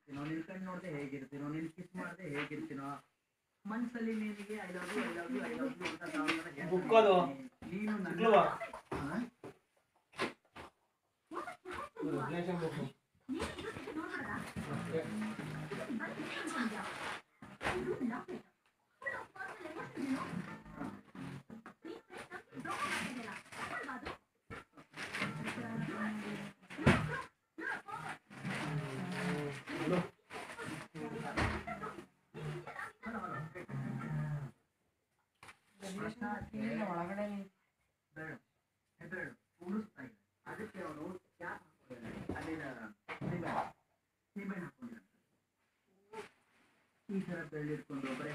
ಹೇಗಿರ್ತೀನೋ ನಿನ್ ಕಣ್ಣು ನೋಡದೆ ಹೇಗಿರ್ತೀನೋ ನಿನ್ ಕಿಸ್ ಮಾಡದೆ ಹೇಗಿರ್ತೀನೋ ಮನ್ಸಲ್ಲಿ ನಿನಗೆ I love you I love you I love you ಅಂತ ಸಾವಿರ ಹೇಳ್ತಾ Book ಅದು. ಇರ್ತೀನಿ. ನೀನು ನನ್ನ ಸಿಗ್ಲವಾ? ಹಾ? ರಿಲೇಷನ್ ಬೇಕು ಒಳಗಡೆ ಬೇಡ ಹೆಬ್ಬೆರಳು ಉಳಿಸ್ತಾ ಇದೆ ಅದಕ್ಕೆ ಅವನು ಕ್ಯಾಪ್ ಹಾಕೊಂಡಿದ್ದಾನೆ ಅಲ್ಲಿನ ಸೀಬೆ ಸೀಬೆಹಣ್ಣು ಹಾಕೊಂಡಿದ್ದಾನೆ ಈ ತರ ಬೆಳ್ಳಿಟ್ಕೊಂಡು ಬರೀ